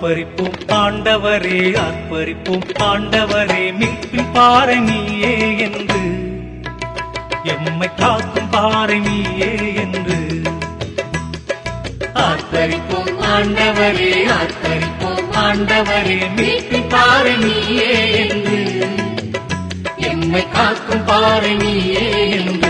ஆர்ப்பரிப்போம் ஆண்டவரே ஆர்ப்பரிப்போம் ஆண்டவரே மீட்பின் பாறை நீயே என்று எம்மை காக்கும் பாறை நீயே என்று ஆர்ப்பரிப்போம் ஆண்டவரே ஆர்ப்பரிப்போம் ஆண்டவரே மீட்பின் பாறை நீயே என்று எம்மை காக்கும் பாறை நீயே என்று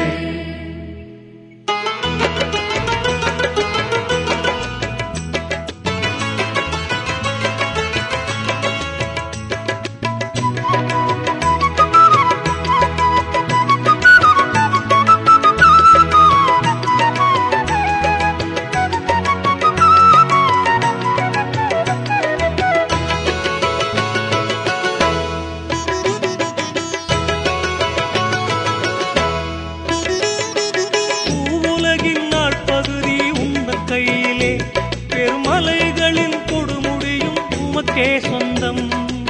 பூவுலகின் நாட்பகுதி உங்கள் கையிலே பெருமலைகளின் கொடுமுடியும் உமக்கே சொந்தம்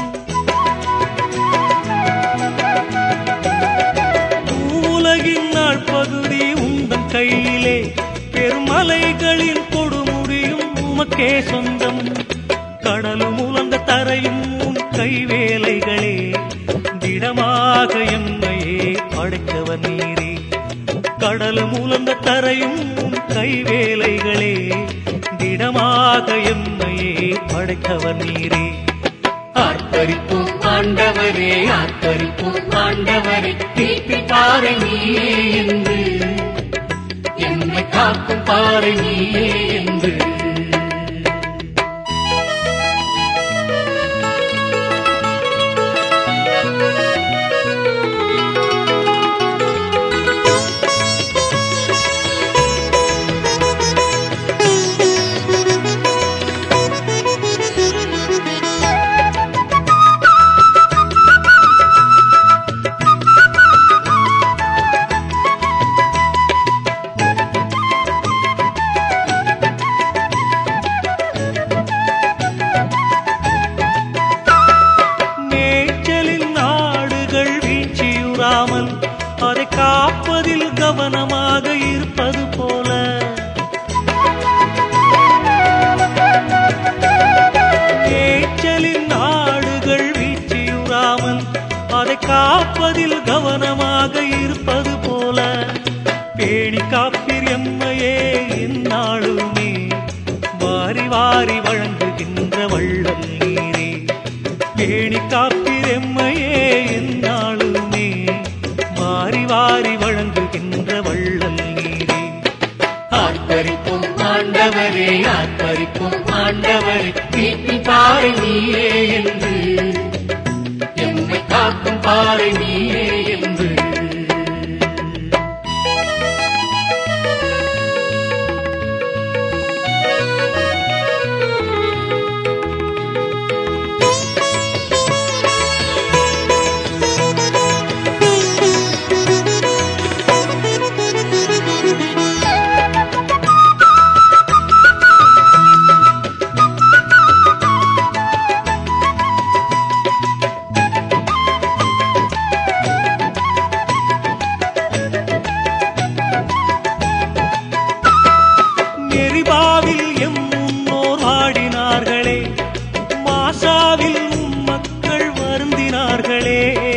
பூவுலகின் நாட்பகுதி உங்கள் கையிலே பெருமலைகளின் கொடுமுடியும் உமக்கே சொந்தம் கடலும் உலர்ந்த தரையும் உன் கைவேலைகளே திடமாக எம்மையே படைத்தவர் நீரே கடலும் உலர்ந்த தரையும் உன் கைவேலைகளே திடமாக எம்மையே படைத்தவர் நீரே ஆர்ப்பரிப்போம் ஆண்டவரே ஆர்ப்பரிப்போம் ஆண்டவரே தீப்பி பாறை நீயே என்று எம்மை காக்கும் பாறை நீயே என்று மேய்ச்சலின் நாடுகள் வீழ்ச்சியுறாமல் அதை காப்பதில் கவனமாக இருப்பது போல மேய்ச்சலின் நாடுகள் வீழ்ச்சியுறாமல் அதை காப்பதில் கவனமாக இருப்பது போல பேணி காப்பீர் எம்மையே எந்நாளுமே வாரி வாரி வழங்குகின்ற வள்ளல் நீரே பேணி காப்பீர் எம்மையே எந்நாளுமே வாரி வாரி வழங்குகின்ற வள்ளல் நீரே ஆர்ப்பரிப்போம் ஆண்டவரே ஆர்ப்பரிப்போம் ஆண்டவரே மீட்பின் பாறை நீயே என்று எம்மை காக்கும் பாறை நீயே என்று நெறிபாவில் எம் முன்னோர் வாடினார்களே மாசாவில் உம் மக்கள் வருந்தினார்களே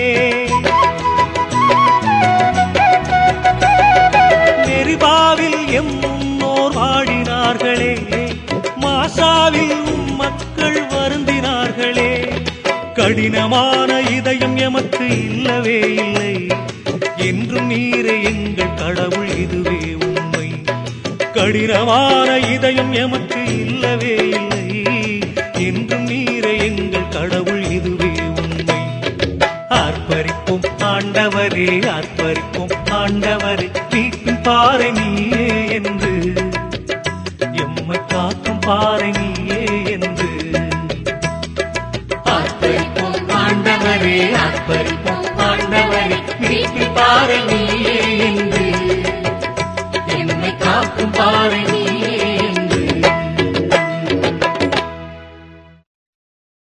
நெறிபாவில் எம் முன்னோர் வாடினார்களே மாசாவில் உம் மக்கள் வருந்தினார்களே கடினமான இதயம் எமக்கு இல்லவே இல்லை என்றும் நீரே எங்கள் கடவுள் இதுவே உண்மை கடினமான இதயம் எமக்கு இல்லவே இல்லை என்றும் நீரே எங்கள் கடவுள் இதுவே உண்மை ஆர்ப்பரிப்போம் ஆண்டவரே ஆர்ப்பரிப்போம் ஆண்டவரே மீட்கும் பாறை நீயே என்று எம்மை காக்கும் பாறை நீயே என்று ஆர்ப்பரிப்போம் ஆண்டவரே ஆர்ப்பரிப்போம் ஆண்டவரே மீட்கும் பாறை நீயே என்று எம்மை காக்கும் பாறை